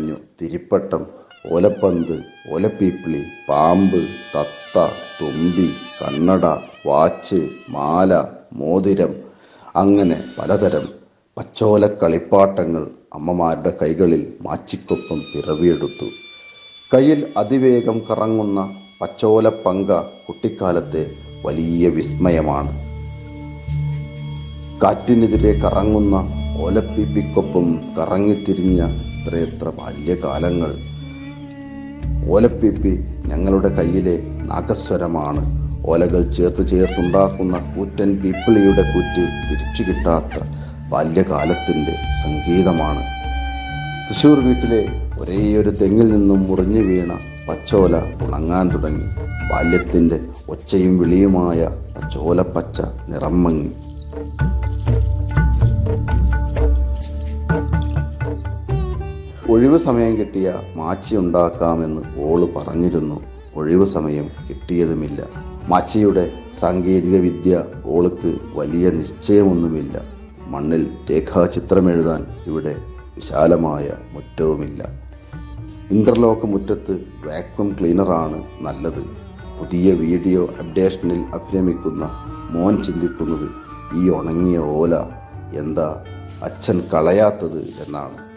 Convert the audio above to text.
മെനഞ്ഞു തിരിപ്പട്ടം ഓലപ്പന്ത് ഓലപ്പീപ്പിളി പാമ്പ് തത്ത തുമ്പി കണ്ണട വാച്ച് മാല മോതിരം അങ്ങനെ പലതരം പച്ചോല കളിപ്പാട്ടങ്ങൾ അമ്മമാരുടെ കൈകളിൽ മാച്ചിക്കൊപ്പം പിറവിയെടുത്തു കയ്യിൽ അതിവേഗം കറങ്ങുന്ന പച്ചോല പങ്ക കുട്ടിക്കാലത്തെ വലിയ വിസ്മയമാണ് കാറ്റിനെതിരെ കറങ്ങുന്ന ഓലപ്പീപ്പിക്കൊപ്പം കറങ്ങിത്തിരിഞ്ഞ എത്രയെത്ര ബാല്യകാലങ്ങൾ ഓലപ്പീപ്പി ഞങ്ങളുടെ കയ്യിലെ നാഗസ്വരമാണ് ഓലകൾ ചേർത്ത് ചേർത്തുണ്ടാക്കുന്ന കൂറ്റൻ പീപ്പിളിയുടെ കൂറ്റ് തിരിച്ചു കിട്ടാത്ത ബാല്യകാലത്തിൻ്റെ സംഗീതമാണ് തൃശൂർ വീട്ടിലെ ഒരേയൊരു തെങ്ങിൽ നിന്നും മുറിഞ്ഞു വീണ പച്ചോല ഉണങ്ങാൻ തുടങ്ങി ബാല്യത്തിൻ്റെ ഒച്ചയും വിളിയുമായ പച്ചോലപ്പച്ച നിറം മങ്ങി ഒഴിവ് സമയം കിട്ടിയ മാച്ചി ഉണ്ടാക്കാമെന്ന് ഓള് പറഞ്ഞിരുന്നു ഒഴിവ് സമയം കിട്ടിയതുമില്ല മാച്ചിയുടെ സാങ്കേതിക വിദ്യ ഓൾക്ക് വലിയ നിശ്ചയമൊന്നുമില്ല മണ്ണിൽ രേഖാചിത്രമെഴുതാൻ ഇവിടെ വിശാലമായ മുറ്റവുമില്ല ഇന്റർലോക്ക് മുറ്റത്ത് വാക്വം ക്ലീനറാണ് നല്ലത് പുതിയ വീഡിയോ അപ്ഡേഷനിൽ അഭിരമിക്കുന്ന മോൻ ചിന്തിക്കുന്നത് ഈ ഉണങ്ങിയ ഓല എന്താ അച്ഛൻ കളയാത്തത് എന്നാണ്